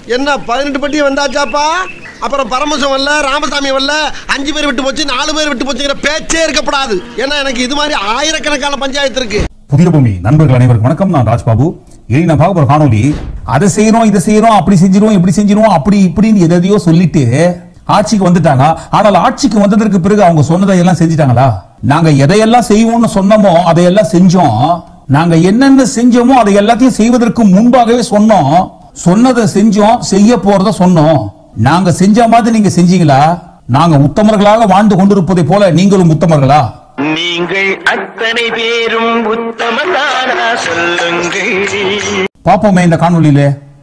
என்ன பதினெட்டு பட்டி வந்தாச்சாப்பா அப்புறம் பரமசம் வரல ராமசாமி வரல அஞ்சு பேர் விட்டு போச்சு நாலு பேர் விட்டு போச்சுங்கிற பேச்சே இருக்கப்படாது ஏன்னா எனக்கு இது மாதிரி ஆயிரக்கணக்கான பஞ்சாயத்து இருக்கு புதிய பூமி நண்பர்கள் அனைவருக்கும் வணக்கம் நான் ராஜ்பாபு இனி நான் பார்க்க போற காணொலி அதை செய்யறோம் இதை செய்யறோம் அப்படி செஞ்சிருவோம் இப்படி செஞ்சிருவோம் அப்படி இப்படின்னு எதையோ சொல்லிட்டு ஆட்சிக்கு வந்துட்டாங்க ஆனால் ஆட்சிக்கு வந்ததற்கு பிறகு அவங்க சொன்னதை எல்லாம் செஞ்சிட்டாங்களா நாங்க எதையெல்லாம் செய்வோம்னு சொன்னோமோ அதையெல்லாம் செஞ்சோம் நாங்க என்னென்ன செஞ்சோமோ அதை எல்லாத்தையும் செய்வதற்கு முன்பாகவே சொன்னோம் சொன்னதை செஞ்சோம் செய்ய போறத சொன்னோம் நாங்க செஞ்ச மாதிரி நீங்க செஞ்சீங்களா நாங்க உத்தமர்களாக வாழ்ந்து கொண்டிருப்பதை போல நீங்களும் உத்தமர்களா நீங்கள் அத்தனை பேரும் உத்தமதானா சொல்லுங்கள் பாப்போமே இந்த காணொளியிலே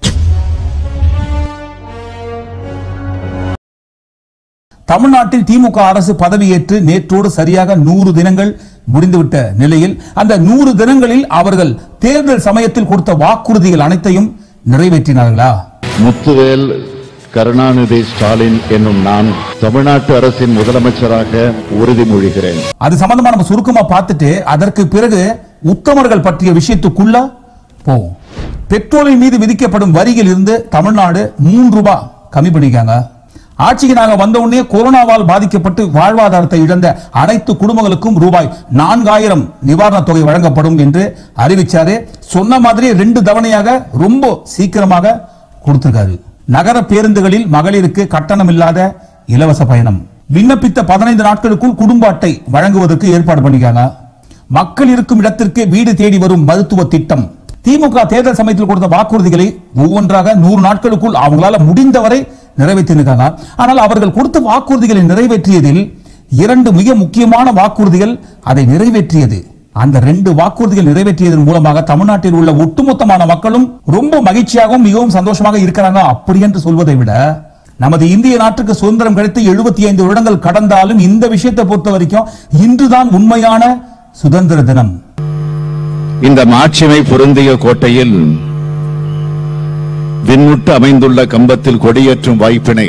தமிழ்நாட்டில் திமுக அரசு பதவியேற்று நேற்றோடு சரியாக நூறு தினங்கள் முடிந்துவிட்ட நிலையில் அந்த நூறு தினங்களில் அவர்கள் தேர்தல் சமயத்தில் கொடுத்த வாக்குறுதிகள் அனைத்தையும் நிறைவேற்றினார்களா முத்துவேல் கருணாநிதி ஸ்டாலின் என்னும் நான் தமிழ்நாட்டு அரசின் முதலமைச்சராக உறுதிமொழிகிறேன் அது சம்பந்தமா நம்ம சுருக்கமா பார்த்துட்டு அதற்கு பிறகு உத்தமர்கள் பற்றிய விஷயத்துக்குள்ள போவோம் பெட்ரோலின் மீது விதிக்கப்படும் வரியில் இருந்து தமிழ்நாடு மூன்று ரூபாய் கம்மி பண்ணிக்காங்க ஆட்சிக்கு நாங்க வந்த உடனே கொரோனாவால் பாதிக்கப்பட்டு வாழ்வாதாரத்தை இழந்த அனைத்து குடும்பங்களுக்கும் ரூபாய் நான்காயிரம் நிவாரணத் தொகை வழங்கப்படும் என்று அறிவிச்சாரு சொன்ன மாதிரி ரெண்டு தவணையாக ரொம்ப சீக்கிரமாக கொடுத்திருக்காரு நகர பேருந்துகளில் மகளிருக்கு கட்டணம் இல்லாத இலவச பயணம் விண்ணப்பித்த பதினைந்து நாட்களுக்குள் குடும்ப அட்டை வழங்குவதற்கு ஏற்பாடு பண்ணிக்காங்க மக்கள் இருக்கும் இடத்திற்கு வீடு தேடி வரும் மருத்துவ திட்டம் திமுக தேர்தல் சமயத்தில் கொடுத்த வாக்குறுதிகளை ஒவ்வொன்றாக நூறு நாட்களுக்குள் அவங்களால முடிந்தவரை நிறைவேற்றியிருக்காங்க ஆனால் அவர்கள் கொடுத்த வாக்குறுதிகளை நிறைவேற்றியதில் இரண்டு மிக முக்கியமான வாக்குறுதிகள் அதை நிறைவேற்றியது அந்த ரெண்டு வாக்குறுதிகள் நிறைவேற்றியதன் மூலமாக தமிழ்நாட்டில் உள்ள ஒட்டுமொத்தமான மக்களும் ரொம்ப மகிழ்ச்சியாகவும் மிகவும் சந்தோஷமாக இருக்கிறாங்க அப்படி என்று சொல்வதை விட நமது இந்திய நாட்டுக்கு சுதந்திரம் கிடைத்து எழுபத்தி ஐந்து வருடங்கள் கடந்தாலும் இந்த விஷயத்தை பொறுத்த வரைக்கும் இன்றுதான் உண்மையான சுதந்திர தினம் இந்த மாட்சிமை பொருந்திய கோட்டையில் விண்ணுட்டு அமைந்துள்ள கம்பத்தில் கொடியேற்றும் வாய்ப்பினை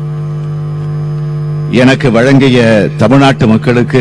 எனக்கு வழங்கிய தமிழ்நாட்டு மக்களுக்கு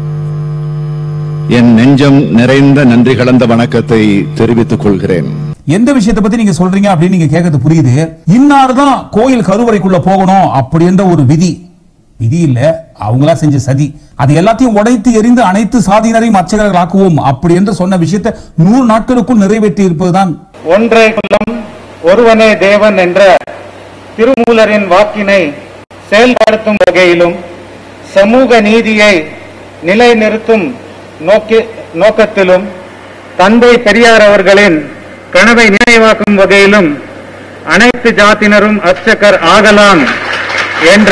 என் நெஞ்சம் நிறைந்த நன்றி கலந்த வணக்கத்தை தெரிவித்துக் கொள்கிறேன் எந்த விஷயத்தை பத்தி நீங்க சொல்றீங்க அப்படின்னு நீங்க கேட்கறது புரியுது இன்னார்தான் கோயில் கருவறைக்குள்ள போகணும் அப்படி என்ற ஒரு விதி விதி இல்ல அவங்களா செஞ்ச சதி அது எல்லாத்தையும் உடைத்து எரிந்து அனைத்து சாதியினரையும் அர்ச்சகர்கள் ஆக்குவோம் அப்படி என்று சொன்ன விஷயத்தை நூறு நாட்களுக்குள் நிறைவேற்றி இருப்பதுதான் ஒன்றே குலம் ஒருவனே தேவன் என்ற திருமூலரின் வாக்கினை செயல்படுத்தும் வகையிலும் சமூக நீதியை நிலைநிறுத்தும் நோக்கி நோக்கத்திலும் தந்தை பெரியார் அவர்களின் கனவை நினைவாக்கும் வகையிலும் அனைத்து ஜாத்தினரும் அர்ச்சகர் ஆகலாம் என்ற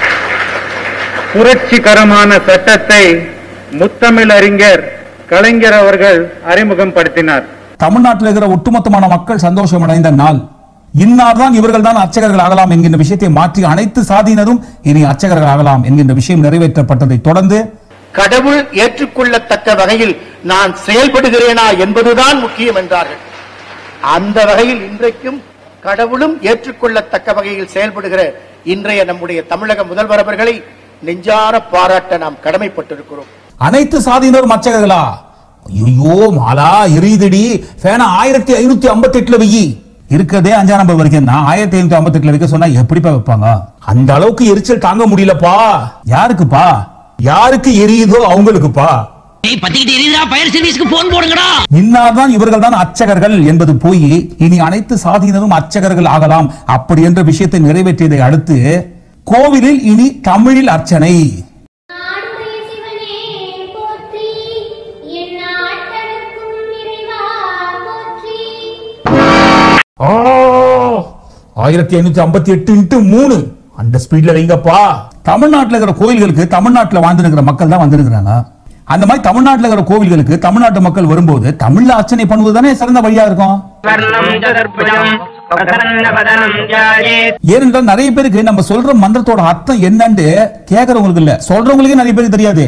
புரட்சிகரமான சட்டத்தை முத்தமிழறிஞர் கலைஞர் அவர்கள் அறிமுகப்படுத்தினார் தமிழ்நாட்டில் இருக்கிற ஒட்டுமொத்தமான மக்கள் சந்தோஷம் அடைந்த நாள் இன்னார் தான் இவர்கள் தான் அர்ச்சகர்கள் ஆகலாம் என்கின்ற விஷயத்தை மாற்றி அனைத்து சாதியினரும் இனி அர்ச்சகர்கள் ஆகலாம் என்கின்ற விஷயம் நிறைவேற்றப்பட்டதை தொடர்ந்து கடவுள் ஏற்றுக்கொள்ளத்தக்க வகையில் நான் செயல்படுகிறேனா என்பதுதான் முக்கியம் என்றார்கள் அந்த வகையில் இன்றைக்கும் கடவுளும் ஏற்றுக்கொள்ளத்தக்க வகையில் செயல்படுகிற இன்றைய நம்முடைய தமிழக முதல்வர் அவர்களை நெஞ்சார பாராட்ட நாம் கடமைப்பட்டிருக்கிறோம் அனைத்து சாதியினரும் அர்ச்சகர்களா ஐயோ மாலா எரியுதடி ஃபேனா ஆயிரத்தி ஐநூத்தி ஐம்பத்தி எட்டுல வெயி இருக்கிறதே அஞ்சாம் நம்பர் வரைக்கும் தான் ஆயிரத்தி ஐநூத்தி ஐம்பத்தி எட்டுல வைக்க சொன்னா எப்படிப்பா வைப்பாங்க அந்த அளவுக்கு எரிச்சல் தாங்க முடியலப்பா யாருக்குப்பா யாருக்கு எரியுதோ அவங்களுக்குப்பா ஏய் பத்திக்கிட்டு எரியுதுடா ஃபயர் சர்வீஸ்க்கு போன் போடுங்கடா இன்னார்தான் இவர்கள் தான் அர்ச்சகர்கள் என்பது போய் இனி அனைத்து சாதியினரும் அர்ச்சகர்கள் ஆகலாம் அப்படி என்ற விஷயத்தை நிறைவேற்றியதை அடுத்து கோவிலில் இனி தமிழில் அர்ச்சனை நாடுடைய சிவனே போற்றி என் நாட்டனுக்கும் இறைவா போற்றி ஆயிரத்தி ஐநூத்தி ஐம்பத்தி எட்டு இன்ட்டு மூணு அந்த ஸ்பீட்ல வைங்கப்பா தமிழ்நாட்டுல இருக்கிற கோயில்களுக்கு தமிழ்நாட்டுல வாழ்ந்துருக்கிற மக்கள் தான் வந்திருக்கிறாங்க அந்த மாதிரி தமிழ்நாட்டுல இருக்கிற கோவில்களுக்கு தமிழ்நாட்டு மக்கள் வரும்போது தமிழ்ல அர்ச்சனை பண்ணுவது தானே சிறந்த வழியா இருக்கும் ஏனென்றால் நிறைய பேருக்கு நம்ம சொல்ற மந்திரத்தோட அர்த்தம் என்னன்னு கேக்குறவங்களுக்கு இல்ல சொல்றவங்களுக்கே நிறைய பேருக்கு தெரியாது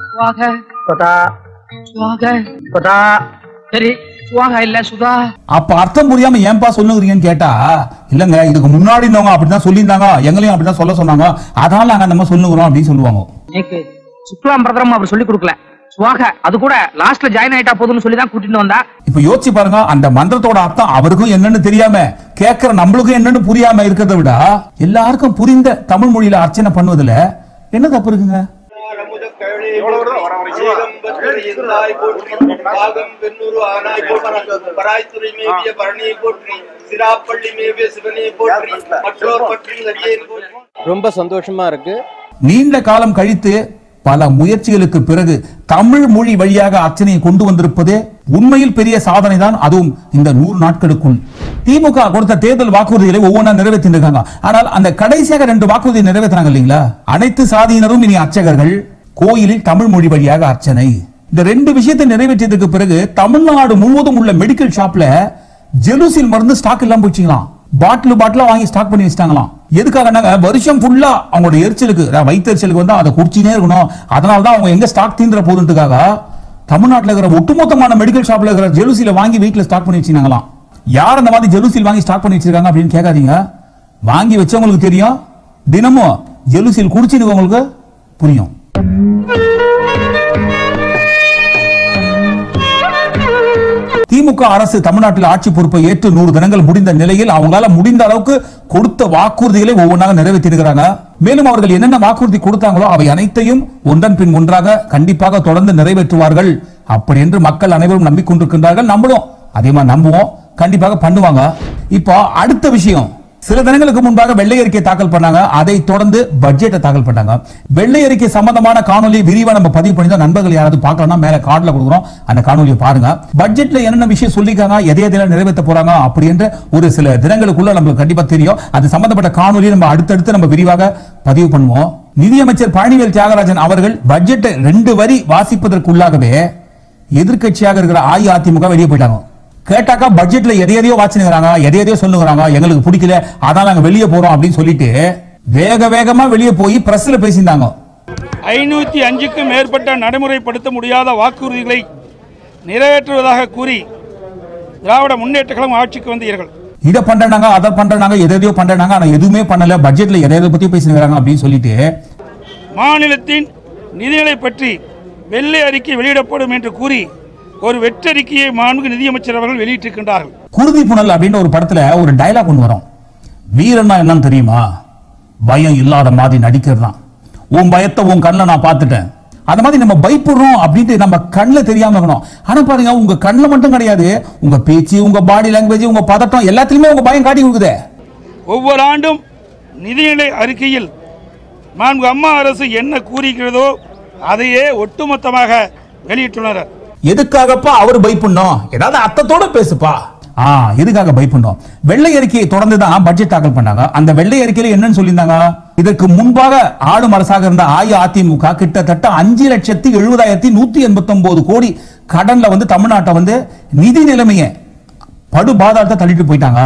சரி சுவாக இல்ல சுதா அப்ப அர்த்தம் புரியாம ஏன்பா சொல்லுங்கிறீங்கன்னு கேட்டா இல்லங்க இதுக்கு முன்னாடி இருந்தவங்க அப்படிதான் சொல்லியிருந்தாங்க எங்களையும் அப்படிதான் சொல்ல சொன்னாங்க அதனால நாங்க அந்த மாதிரி சொல்லுகிறோம் அப்படின்னு சொல்லுவாங்க எனக்கு சுக்லாம் பிரதரம் அவர் சொல்லி கொடுக்கல சுவாக அது கூட லாஸ்ட்ல ஜாயின் ஆயிட்டா போதும்னு சொல்லி தான் கூட்டிட்டு வந்தா இப்ப யோசிச்சு பாருங்க அந்த மந்திரத்தோட அர்த்தம் அவருக்கும் என்னன்னு தெரியாம கேட்கிற நம்மளுக்கும் என்னன்னு புரியாம இருக்கிறத விட எல்லாருக்கும் புரிந்த தமிழ் மொழியில அர்ச்சனை பண்ணுவதுல என்ன தப்பு இருக்குங்க ரொம்ப சந்தோஷமா இருக்கு நீண்ட காலம் கழித்து பல முயற்சிகளுக்கு பிறகு தமிழ் மொழி வழியாக அர்ச்சனையை கொண்டு வந்திருப்பதே உண்மையில் பெரிய சாதனை தான் அதுவும் இந்த நூறு நாட்களுக்குள் திமுக கொடுத்த தேர்தல் வாக்குறுதிகளை ஒவ்வொன்றா நிறைவேற்றிருக்காங்க ஆனால் அந்த கடைசியாக ரெண்டு வாக்குறுதி நிறைவேற்றினாங்க இல்லைங்களா அனைத்து சாதியினரும் இனி அர்ச்சகர்கள் கோயிலில் தமிழ் மொழி வழியாக அர்ச்சனை இந்த ரெண்டு விஷயத்தை நிறைவேற்றியதுக்கு பிறகு தமிழ்நாடு முழுவதும் உள்ள மெடிக்கல் ஷாப்ல ஜெலுசில் மருந்து ஸ்டாக் இல்லாம போச்சுங்களாம் பாட்டில் பாட்டிலா வாங்கி ஸ்டாக் பண்ணி வச்சிட்டாங்களாம் எதுக்காக வருஷம் ஃபுல்லா அவங்களோட எரிச்சலுக்கு அதாவது வயிற்றுச்சலுக்கு வந்து அதை குடிச்சினே இருக்கணும் அதனால தான் அவங்க எங்க ஸ்டாக் தீந்துற போதுன்றதுக்காக தமிழ்நாட்டில் இருக்கிற ஒட்டுமொத்தமான மெடிக்கல் ஷாப்ல இருக்கிற ஜெலுசில வாங்கி வீட்டுல ஸ்டாக் பண்ணி வச்சிருக்காங்களாம் யார் அந்த மாதிரி ஜெலுசில் வாங்கி ஸ்டாக் பண்ணி வச்சிருக்காங்க அப்படின்னு கேட்காதீங்க வாங்கி வச்சவங்களுக்கு தெரியும் தினமும் ஜெலுசில் குடிச்சிருக்கவங்களுக்கு புரியும் திமுக அரசு தமிழ்நாட்டில் ஆட்சி பொறுப்பை ஏற்று நூறு தினங்கள் முடிந்த நிலையில் அவங்களால முடிந்த அளவுக்கு கொடுத்த வாக்குறுதிகளை ஒவ்வொன்றாக நிறைவேற்றிருக்கிறாங்க மேலும் அவர்கள் என்னென்ன வாக்குறுதி கொடுத்தாங்களோ அவை அனைத்தையும் ஒன்றன் பின் ஒன்றாக கண்டிப்பாக தொடர்ந்து நிறைவேற்றுவார்கள் அப்படி என்று மக்கள் அனைவரும் நம்பிக்கொண்டிருக்கின்றார்கள் நம்மளும் அதே மாதிரி நம்புவோம் கண்டிப்பாக பண்ணுவாங்க இப்போ அடுத்த விஷயம் சில தினங்களுக்கு முன்பாக வெள்ளை அறிக்கை தாக்கல் பண்ணாங்க அதை தொடர்ந்து பட்ஜெட்டை தாக்கல் பண்ணாங்க வெள்ளை அறிக்கை சம்பந்தமான காணொலி விரிவா நம்ம பதிவு பண்ணி தான் நண்பர்கள் யாராவது பார்க்கலன்னா மேல கார்டுல கொடுக்குறோம் அந்த காணொலியை பாருங்க பட்ஜெட்ல என்னென்ன விஷயம் சொல்லிருக்காங்க எதை எதையெல்லாம் நிறைவேற்ற போறாங்க அப்படி என்ற ஒரு சில தினங்களுக்குள்ள நம்மளுக்கு கண்டிப்பா தெரியும் அது சம்பந்தப்பட்ட காணொலியை நம்ம அடுத்தடுத்து நம்ம விரிவாக பதிவு பண்ணுவோம் நிதியமைச்சர் பழனிவேல் தியாகராஜன் அவர்கள் பட்ஜெட்டை ரெண்டு வரி வாசிப்பதற்குள்ளாகவே எதிர்க்கட்சியாக இருக்கிற அஇஅதிமுக வெளியே போயிட்டாங்க கேட்டாக்கா பட்ஜெட்ல எதை எதையோ வாச்சினுங்கிறாங்க எதை எதையோ சொல்லுங்கிறாங்க எங்களுக்கு பிடிக்கல அதான் நாங்க வெளியே போறோம் அப்படின்னு சொல்லிட்டு வேக வேகமா வெளியே போய் பிரஸ்ல பேசியிருந்தாங்க ஐநூத்தி அஞ்சுக்கும் மேற்பட்ட நடைமுறைப்படுத்த முடியாத வாக்குறுதிகளை நிறைவேற்றுவதாக கூறி திராவிட முன்னேற்ற கழகம் ஆட்சிக்கு வந்தீர்கள் இதை பண்றாங்க அதை பண்றாங்க எதை எதையோ பண்றாங்க ஆனா எதுவுமே பண்ணல பட்ஜெட்ல எதை எதை பத்தி பேசினுங்கிறாங்க அப்படின்னு சொல்லிட்டு மாநிலத்தின் நிதிநிலை பற்றி வெள்ளை அறிக்கை வெளியிடப்படும் என்று கூறி ஒரு வெற்றறிக்கையை மாண்பு நிதியமைச்சர் அவர்கள் வெளியிட்டிருக்கின்றார்கள் குருதி புனல் அப்படின்ற ஒரு படத்துல ஒரு டயலாக் ஒன்று வரும் வீரன்னா என்னன்னு தெரியுமா பயம் இல்லாத மாதிரி நடிக்கிறது தான் உன் பயத்தை உன் கண்ணில் நான் பார்த்துட்டேன் அந்த மாதிரி நம்ம பயப்படுறோம் அப்படின்ட்டு நம்ம கண்ணில் தெரியாம இருக்கணும் ஆனா பாருங்க உங்க கண்ணில் மட்டும் கிடையாது உங்க பேச்சு உங்க பாடி லாங்குவேஜ் உங்க பதட்டம் எல்லாத்துலயுமே உங்க பயம் காட்டி கொடுக்குதே ஒவ்வொரு ஆண்டும் நிதிநிலை அறிக்கையில் மாண்பு அம்மா அரசு என்ன கூறுகிறதோ அதையே ஒட்டுமொத்தமாக வெளியிட்டுள்ளனர் எதுக்காகப்பா அவர் பயப்படணும் ஏதாவது அர்த்தத்தோட பேசுப்பா ஆ எதுக்காக பயப்படணும் வெள்ளை அறிக்கையை தொடர்ந்து தான் பட்ஜெட் தாக்கல் பண்ணாங்க அந்த வெள்ளை அறிக்கையில என்னன்னு சொல்லியிருந்தாங்க இதற்கு முன்பாக ஆளும் அரசாக இருந்த அஇஅதிமுக கிட்டத்தட்ட அஞ்சு லட்சத்தி எழுபதாயிரத்தி நூத்தி எண்பத்தி ஒன்பது கோடி கடன்ல வந்து தமிழ்நாட்டை வந்து நிதி நிலைமையை படு பாதாளத்தை தள்ளிட்டு போயிட்டாங்க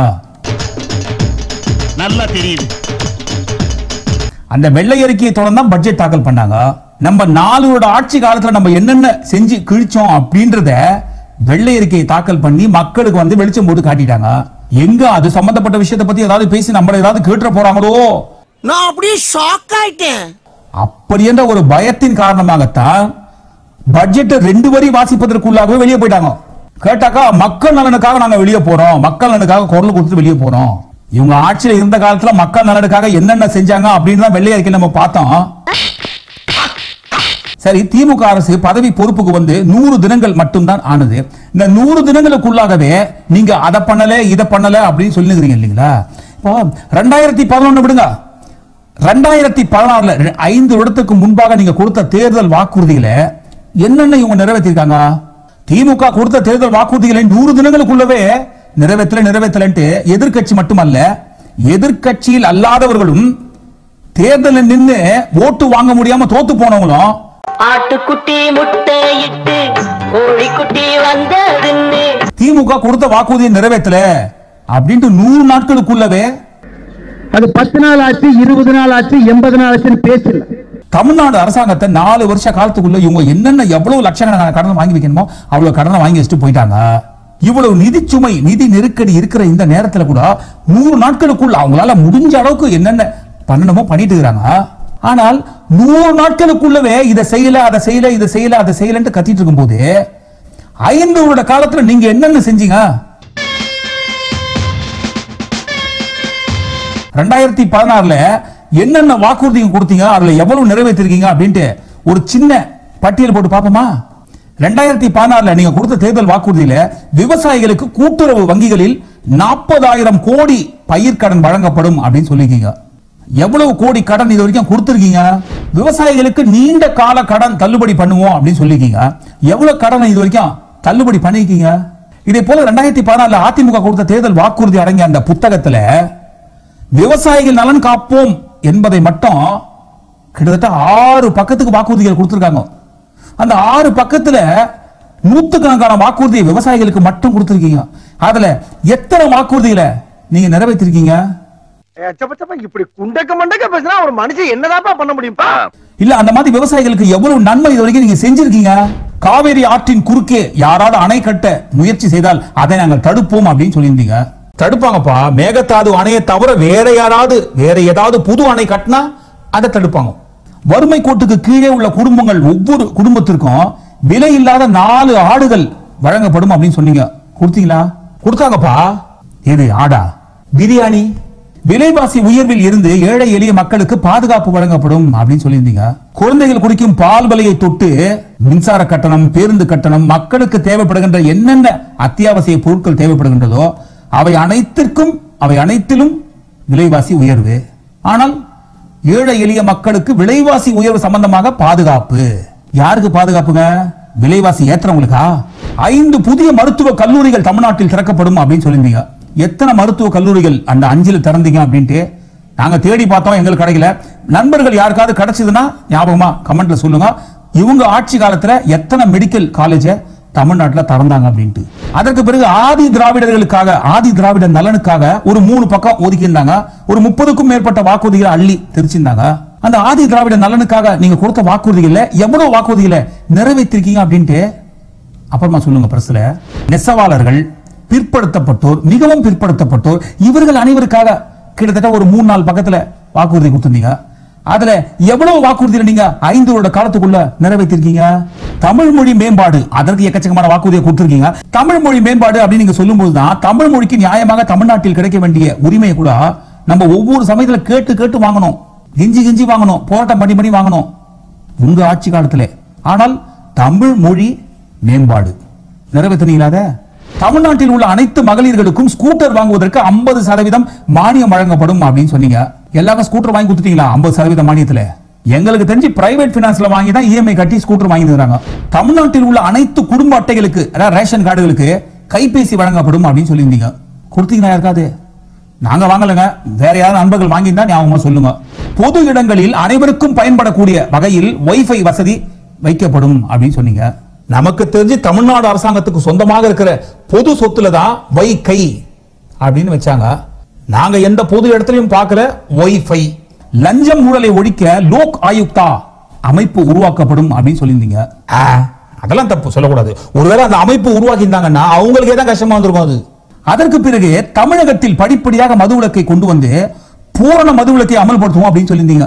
நல்லா தெரியுது அந்த வெள்ளை அறிக்கையை தொடர்ந்து தான் பட்ஜெட் தாக்கல் பண்ணாங்க நம்ம நாலோட ஆட்சி காலத்துல நம்ம என்னென்ன செஞ்சு கிழிச்சோம் அப்படின்றத வெள்ளை அறிக்கையை தாக்கல் பண்ணி மக்களுக்கு வந்து வெளிச்சம் போட்டு காட்டிட்டாங்க எங்க அது சம்பந்தப்பட்ட விஷயத்தை பத்தி ஏதாவது பேசி நம்மள ஏதாவது கேட்டுற போறாங்களோ நான் அப்படியே ஷாக் ஆயிட்டேன் அப்படி என்ற ஒரு பயத்தின் காரணமாகத்தான் பட்ஜெட்டை ரெண்டு வரி வாசிப்பதற்குள்ளாகவே வெளியே போயிட்டாங்க கேட்டாக்கா மக்கள் நலனுக்காக நாங்க வெளியே போறோம் மக்கள் நலனுக்காக குரல் கொடுத்து வெளியே போறோம் இவங்க ஆட்சியில இருந்த காலத்துல மக்கள் நலனுக்காக என்னென்ன செஞ்சாங்க அப்படின்னு தான் வெள்ளை அறிக்கை நம்ம பார்த்தோம் சரி திமுக அரசு பதவி பொறுப்புக்கு வந்து நூறு தினங்கள் மட்டும்தான் ஆனது இந்த நூறு தினங்களுக்குள்ளாகவே நீங்க அதை பண்ணல இதை பண்ணல அப்படின்னு சொல்லுங்கிறீங்க இல்லைங்களா இப்போ ரெண்டாயிரத்தி பதினொன்னு விடுங்க ரெண்டாயிரத்தி பதினாறுல ரெ- ஐந்து வருடத்துக்கு முன்பாக நீங்க கொடுத்த தேர்தல் வாக்குறுதிகளை என்னென்ன இவங்க நிறைவேற்றிருக்காங்க திமுக கொடுத்த தேர்தல் வாக்குறுதிகளை நூறு தினங்களுக்குள்ளவே நிறைவேற்றல நிறைவேற்றலன்ட்டு எதிர்க்கட்சி மட்டுமல்ல எதிர்க்கட்சியில் அல்லாதவர்களும் தேர்தலில் நின்று ஓட்டு வாங்க முடியாம தோத்து போனவங்களும் ஆட்டுக்குட்டி முட்டை இட்டு கோழிக்குட்டி வந்ததுன்னு திமுக கொடுத்த வாக்குறுதியை நிறைவேற்றல அப்படின்ட்டு நூறு நாட்களுக்குள்ளவே அது பத்து நாள் ஆச்சு இருபது நாள் ஆச்சு எண்பது நாள் ஆச்சுன்னு பேசல தமிழ்நாடு அரசாங்கத்தை நாலு வருஷ காலத்துக்குள்ள இவங்க என்னென்ன எவ்வளவு லட்சக்கணக்கான கடனை வாங்கி வைக்கணுமோ அவ்வளவு கடனை வாங்கி வச்சுட்டு போயிட்டாங்க இவ்வளவு நிதி சுமை நிதி நெருக்கடி இருக்கிற இந்த நேரத்துல கூட நூறு நாட்களுக்குள்ள அவங்களால முடிஞ்ச அளவுக்கு என்னென்ன பண்ணணுமோ பண்ணிட்டு இருக்காங்க ஆனால் நூறு நாட்களுக்குள்ளவே இதை செய்யல அதை செய்யல இதை செய்யல அதை செய்யலன்ட்டு கத்திட்டு இருக்கும்போது ஐந்து வருட காலத்துல நீங்க என்னென்ன செஞ்சீங்க ரெண்டாயிரத்தி பதினாறுல என்னென்ன வாக்குறுதிகள் கொடுத்தீங்க அதுல எவ்வளவு நிறைவேற்றிருக்கீங்க அப்படின்ட்டு ஒரு சின்ன பட்டியல் போட்டு பார்ப்போமா ரெண்டாயிரத்தி பதினாறுல நீங்க கொடுத்த தேர்தல் வாக்குறுதியில விவசாயிகளுக்கு கூட்டுறவு வங்கிகளில் நாற்பதாயிரம் கோடி பயிர்க்கடன் வழங்கப்படும் அப்படின்னு சொல்லிருக்கீங்க எவ்வளவு கோடி கடன் இது வரைக்கும் கொடுத்திருக்கீங்க விவசாயிகளுக்கு நீண்ட கால கடன் தள்ளுபடி பண்ணுவோம் அப்படின்னு சொல்லிருக்கீங்க எவ்வளவு கடன் இது வரைக்கும் தள்ளுபடி பண்ணிருக்கீங்க இதே போல ரெண்டாயிரத்தி பதினாலுல அதிமுக கொடுத்த தேர்தல் வாக்குறுதி அடங்கிய அந்த புத்தகத்துல விவசாயிகள் நலன் காப்போம் என்பதை மட்டும் கிட்டத்தட்ட ஆறு பக்கத்துக்கு வாக்குறுதிகள் கொடுத்திருக்காங்க அந்த ஆறு பக்கத்துல நூத்துக்கணக்கான வாக்குறுதியை விவசாயிகளுக்கு மட்டும் கொடுத்திருக்கீங்க அதுல எத்தனை வாக்குறுதிகளை நீங்க நிறைவேற்றிருக்கீங்க இப்படி குண்டக்க மண்டக்க பேசினா ஒரு மனுஷன் என்னதாப்பா பண்ண முடியும்ப்பா இல்ல அந்த மாதிரி விவசாயிகளுக்கு எவ்வளவு நன்மை இது வரைக்கும் நீங்க செஞ்சிருக்கீங்க காவேரி ஆற்றின் குறுக்கே யாராவது அணை கட்ட முயற்சி செய்தால் அதை நாங்கள் தடுப்போம் அப்படின்னு சொல்லியிருந்தீங்க தடுப்பாங்கப்பா மேகதாது அணையை தவிர வேற யாராவது வேற ஏதாவது புது அணை கட்டினா அதை தடுப்பாங்க வறுமை கோட்டுக்கு கீழே உள்ள குடும்பங்கள் ஒவ்வொரு குடும்பத்திற்கும் விலை இல்லாத நாலு ஆடுகள் வழங்கப்படும் அப்படின்னு சொன்னீங்க கொடுத்தீங்களா கொடுத்தாங்கப்பா எது ஆடா பிரியாணி விலைவாசி உயர்வில் இருந்து ஏழை எளிய மக்களுக்கு பாதுகாப்பு வழங்கப்படும் அப்படின்னு சொல்லியிருந்தீங்க குழந்தைகள் குடிக்கும் பால் விலையை தொட்டு மின்சார கட்டணம் பேருந்து கட்டணம் மக்களுக்கு தேவைப்படுகின்ற என்னென்ன அத்தியாவசிய பொருட்கள் தேவைப்படுகின்றதோ அவை அனைத்திற்கும் அவை அனைத்திலும் விலைவாசி உயர்வு ஆனால் ஏழை எளிய மக்களுக்கு விலைவாசி உயர்வு சம்பந்தமாக பாதுகாப்பு யாருக்கு பாதுகாப்புங்க விலைவாசி ஏற்றவங்களுக்கா ஐந்து புதிய மருத்துவ கல்லூரிகள் தமிழ்நாட்டில் திறக்கப்படும் அப்படின்னு சொல்லியிருந்தீங்க எத்தனை மருத்துவ கல்லூரிகள் அந்த அஞ்சுல திறந்தீங்க அப்படின்ட்டு நாங்க தேடி பார்த்தோம் எங்களுக்கு கிடைக்கல நண்பர்கள் யாருக்காவது கிடைச்சதுன்னா ஞாபகமா கமெண்ட்ல சொல்லுங்க இவங்க ஆட்சி காலத்துல எத்தனை மெடிக்கல் காலேஜை தமிழ்நாட்டுல திறந்தாங்க அப்படின்ட்டு அதற்கு பிறகு ஆதி திராவிடர்களுக்காக ஆதி திராவிட நலனுக்காக ஒரு மூணு பக்கம் ஒதுக்கி இருந்தாங்க ஒரு முப்பதுக்கும் மேற்பட்ட வாக்குறுதிகளை அள்ளி தெரிச்சிருந்தாங்க அந்த ஆதி திராவிட நலனுக்காக நீங்க கொடுத்த வாக்குறுதிகளை எவ்வளவு வாக்குறுதிகளை நிறைவேற்றிருக்கீங்க அப்படின்ட்டு அப்புறமா சொல்லுங்க பிரஸ்ல நெசவாளர்கள் பிற்படுத்தப்பட்டோர் மிகவும் பிற்படுத்தப்பட்டோர் இவர்கள் அனைவருக்காக கிட்டத்தட்ட ஒரு மூணு நாள் பக்கத்துல வாக்குறுதி கொடுத்திருந்தீங்க அதுல எவ்வளவு வாக்குறுதியை நீங்க ஐந்து வருட காலத்துக்குள்ள நிறைவேற்றிருக்கீங்க தமிழ் மொழி மேம்பாடு அதற்கு எக்கச்சக்கமான வாக்குறுதியை கொடுத்திருக்கீங்க தமிழ் மொழி மேம்பாடு அப்படின்னு நீங்க சொல்லும்போது தான் தமிழ் மொழிக்கு நியாயமாக தமிழ்நாட்டில் கிடைக்க வேண்டிய உரிமையை கூட நம்ம ஒவ்வொரு சமயத்துல கேட்டு கேட்டு வாங்கணும் கிஞ்சி கிஞ்சி வாங்கணும் போராட்டம் பண்ணி பண்ணி வாங்கணும் உங்க ஆட்சி காலத்துல ஆனால் தமிழ் மொழி மேம்பாடு நிறைவேற்றினீங்களா அதை? தமிழ்நாட்டில் உள்ள அனைத்து மகளிர்களுக்கும் ஸ்கூட்டர் வாங்குவதற்கு 50% சதவீதம் மானியம் வழங்கப்படும் அப்படின்னு சொன்னீங்க எல்லாரும் ஸ்கூட்டர் வாங்கி கொடுத்துட்டீங்களா 50% சதவீதம் மானியத்துல எங்களுக்கு தெரிஞ்சு பிரைவேட் பினான்ஸ்ல வாங்கி தான் இஎம்ஐ கட்டி ஸ்கூட்டர் வாங்கி தராங்க தமிழ்நாட்டில் உள்ள அனைத்து குடும்ப அட்டைகளுக்கு அதாவது ரேஷன் கார்டுகளுக்கு கைபேசி வழங்கப்படும் அப்படின்னு சொல்லியிருந்தீங்க கொடுத்தீங்களா யாருக்காவது நாங்க வாங்கலங்க வேற யாரும் நண்பர்கள் வாங்கியிருந்தா ஞாபகமா சொல்லுங்க பொது இடங்களில் அனைவருக்கும் பயன்படக்கூடிய வகையில் வைஃபை வசதி வைக்கப்படும் அப்படின்னு சொன்னீங்க நமக்கு தெரிஞ்சு தமிழ்நாடு அரசாங்கத்துக்கு சொந்தமாக இருக்கிற பொது சொத்துல தான் வைகை அப்படின்னு வச்சாங்க நாங்க எந்த பொது இடத்துலயும் பார்க்கல வைஃபை லஞ்சம் ஊழலை ஒழிக்க லோக் ஆயுக்தா அமைப்பு உருவாக்கப்படும் அப்படின்னு சொல்லியிருந்தீங்க ஆ, அதெல்லாம் தப்பு சொல்லக்கூடாது ஒருவேளை அந்த அமைப்பு உருவாக்கி இருந்தாங்கன்னா அவங்களுக்கே தான் கஷ்டமா வந்திருக்கும் அது அதற்கு பிறகு தமிழகத்தில் படிப்படியாக மதுவிலக்கை கொண்டு வந்து பூரண மதுவிலக்கை அமல்படுத்துவோம் அப்படின்னு சொல்லியிருந்தீங்க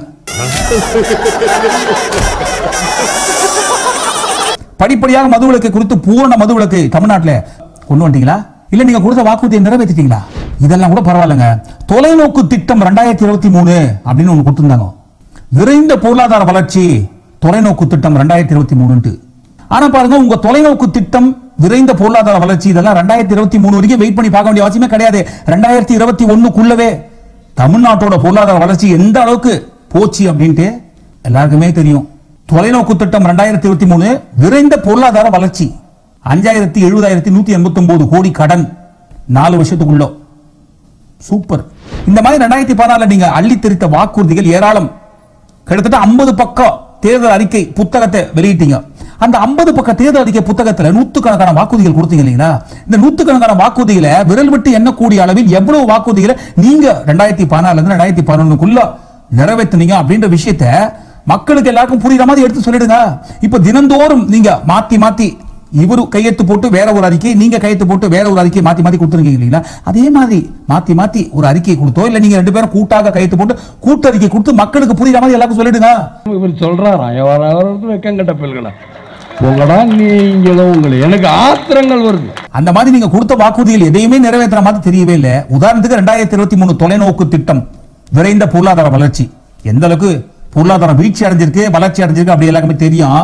படிப்படியாக மதுவிலக்கை குறித்து பூரண மதுவிலக்கை தமிழ்நாட்டில் கொண்டு வந்துட்டீங்களா இல்ல நீங்க கொடுத்த வாக்குறுதியை நிறைவேற்றிட்டீங்களா இதெல்லாம் கூட பரவாயில்லைங்க தொலைநோக்கு திட்டம் ரெண்டாயிரத்தி இருபத்தி மூணு அப்படின்னு ஒண்ணு கொடுத்திருந்தாங்க விரைந்த பொருளாதார வளர்ச்சி தொலைநோக்கு திட்டம் ரெண்டாயிரத்தி இருபத்தி மூணுன்ட்டு ஆனா பாருங்க உங்க தொலைநோக்கு திட்டம் விரைந்த பொருளாதார வளர்ச்சி இதெல்லாம் ரெண்டாயிரத்தி இருபத்தி மூணு வரைக்கும் வெயிட் பண்ணி பார்க்க வேண்டிய அவசியமே கிடையாது ரெண்டாயிரத்தி இருபத்தி ஒண்ணுக்குள்ளவே தமிழ்நாட்டோட பொருளாதார வளர்ச்சி எந்த அளவுக்கு போச்சு அப்படின்ட்டு எல்லாருக்குமே தெரியும் தொலைநோக்கு திட்டம் ரெண்டாயிரத்தி இருபத்தி மூணு விரைந்த பொருளாதார வளர்ச்சி அஞ்சாயிரத்தி எழுபதாயிரத்தி நூத்தி எண்பத்தி ஒன்பது கோடி கடன் நாலு வருஷத்துக்குள்ள சூப்பர் இந்த மாதிரி ரெண்டாயிரத்தி பதினாலுல நீங்க அள்ளி தெரித்த வாக்குறுதிகள் ஏராளம் கிட்டத்தட்ட 50 பக்கம் தேர்தல் அறிக்கை புத்தகத்தை வெளியிட்டீங்க அந்த 50 பக்க தேர்தல் அறிக்கை புத்தகத்துல நூத்துக்கணக்கான வாக்குறுதிகள் கொடுத்தீங்க இல்லைங்களா இந்த நூத்துக்கணக்கான வாக்குறுதிகளை விரல் விட்டு எண்ணக்கூடிய அளவில் எவ்வளவு வாக்குறுதிகளை நீங்க ரெண்டாயிரத்தி பதினாலுல இருந்து ரெண்டாயிரத்தி பதினொன்னுக்குள்ள நிறைவேற்றுனீங்க அப்படின்ற விஷயத்த மக்களுக்கு எல்லாருக்கும் புரியுற மாதிரி எடுத்து சொல்லிடுங்க இப்ப தினந்தோறும் நீங்க மாத்தி மாத்தி இவரு கையெழுத்து போட்டு வேற ஒரு அறிக்கை நீங்க கையெழுத்து போட்டு வேற ஒரு அறிக்கை மாத்தி மாத்தி கொடுத்துருக்கீங்க இல்லைங்களா அதே மாதிரி மாத்தி மாத்தி ஒரு அறிக்கை கொடுத்தோ இல்ல நீங்க ரெண்டு பேரும் கூட்டாக கையெழுத்து போட்டு கூட்டறிக்கை கொடுத்து மக்களுக்கு புரியுற மாதிரி எல்லாருக்கும் சொல்லிடுங்க இவர் சொல்றாராம் எவராவது வெக்கங்கட்ட பிள்ளைகளா உங்களடா நீங்களும் உங்களை எனக்கு ஆத்திரங்கள் வருது அந்த மாதிரி நீங்க கொடுத்த வாக்குறுதிகள் எதையுமே நிறைவேற்றுற மாதிரி தெரியவே இல்லை உதாரணத்துக்கு ரெண்டாயிரத்தி இருபத்தி மூணு தொலைநோக்கு திட்டம் விரைந்த பொருளாதார வளர்ச்சி எந்த அளவுக்கு பொருளாதாரம் வீழ்ச்சி அடைஞ்சிருக்கு வளர்ச்சி அடைஞ்சிருக்கு அப்படி எல்லாருக்குமே தெரியும்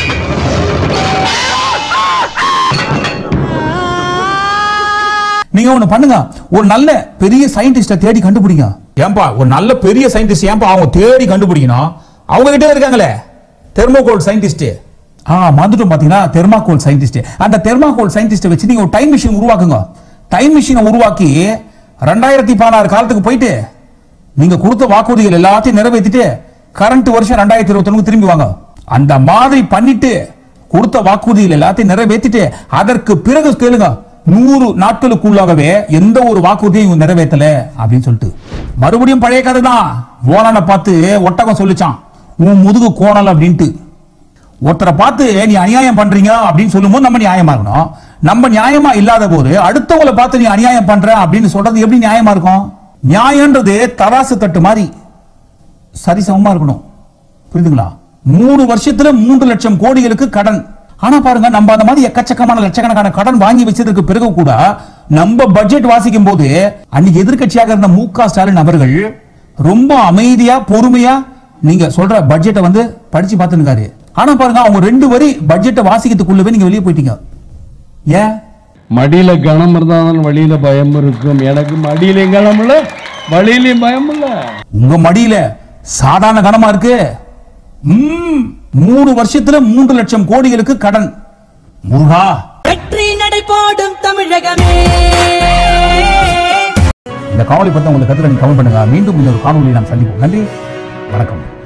நீங்க ஒண்ணு பண்ணுங்க ஒரு நல்ல பெரிய சயின்டிஸ்ட தேடி கண்டுபிடிங்க ஏன்பா ஒரு நல்ல பெரிய சயின்டிஸ்ட் ஏன்பா அவங்க தேடி கண்டுபிடிக்கணும் அவங்க கிட்ட இருக்காங்களே தெர்மோகோல் சயின்டிஸ்ட் ஆ மறந்துட்டோம் பாத்தீங்கன்னா தெர்மாகோல் சயின்டிஸ்ட் அந்த தெர்மாகோல் சயின்டிஸ்ட வச்சு நீங்க ஒரு டைம் மிஷின் உருவாக்குங்க டைம் மிஷினை உருவாக்கி ரெண்டாயிரத்தி பதினாறு காலத்துக்கு போயிட்டு நீங்க கொடுத்த வாக்குறுதிகள் எல்லாத்தையும் நிறைவேற்றிட்டு கரண்ட் வருஷம் ரெண்டாயிரத்தி இருபத்தி திரும்பி வாங்க அந்த மாதிரி பண்ணிட்டு கொடுத்த வாக்குறுதிகள் எல்லாத்தையும் நிறைவேற்றிட்டு அதற்கு பிறகு கேளுங்க நூறு நாட்களுக்குள்ளாகவே எந்த ஒரு வாக்குறுதியும் இவங்க நிறைவேற்றல அப்படின்னு சொல்லிட்டு மறுபடியும் பழைய கதை தான் ஓனான பார்த்து ஒட்டகம் சொல்லிச்சான் உன் முதுகு கோணல் அப்படின்ட்டு ஒருத்தரை பார்த்து நீ அநியாயம் பண்றீங்க அப்படின்னு சொல்லும்போது நம்ம நியாயமா இருக்கணும் நம்ம நியாயமா இல்லாத போது அடுத்தவங்களை பார்த்து நீ அநியாயம் பண்ற அப்படின்னு சொல்றது எப்படி நியாயமா இருக்கும் நியாயம்ன்றது தராசு தட்டு மாதிரி சரிசமமா இருக்கணும் புரியுதுங்களா மூணு வருஷத்துல மூன்று லட்சம் கோடிகளுக்கு கடன் ஆனா பாருங்க நம்ம அந்த மாதிரி எக்கச்சக்கமான லட்சக்கணக்கான கடன் வாங்கி வச்சதுக்கு பிறகு கூட நம்ம பட்ஜெட் வாசிக்கும் போது அன்னைக்கு எதிர்க்கட்சியாக இருந்த மு க ஸ்டாலின் அவர்கள் ரொம்ப அமைதியா பொறுமையா நீங்க சொல்ற பட்ஜெட்டை வந்து படிச்சு பார்த்துருக்காரு ஆனா பாருங்க அவங்க ரெண்டு வரி பட்ஜெட்டை வாசிக்கிறதுக்குள்ளவே நீங்க வெளியே போயிட்டீங்க ஏன் மடியில கனம் இருந்தாலும் வழியில பயம் இருக்கும் எனக்கு மடியிலையும் கனம் இல்ல வழியிலையும் பயம் இல்ல உங்க மடியில சாதாரண கனமா இருக்கு ம், மூணு வருஷத்துல மூன்று லட்சம் கோடிகளுக்கு கடன் முருகா வெற்றி நடைபோடும் தமிழகமே இந்த காணொலி பத்தி உங்களுக்கு கருத்துல நீங்க கமெண்ட் பண்ணுங்க மீண்டும் இன்னொரு காணொலியை நாம் சந்திப்போம் நன்றி வணக்கம்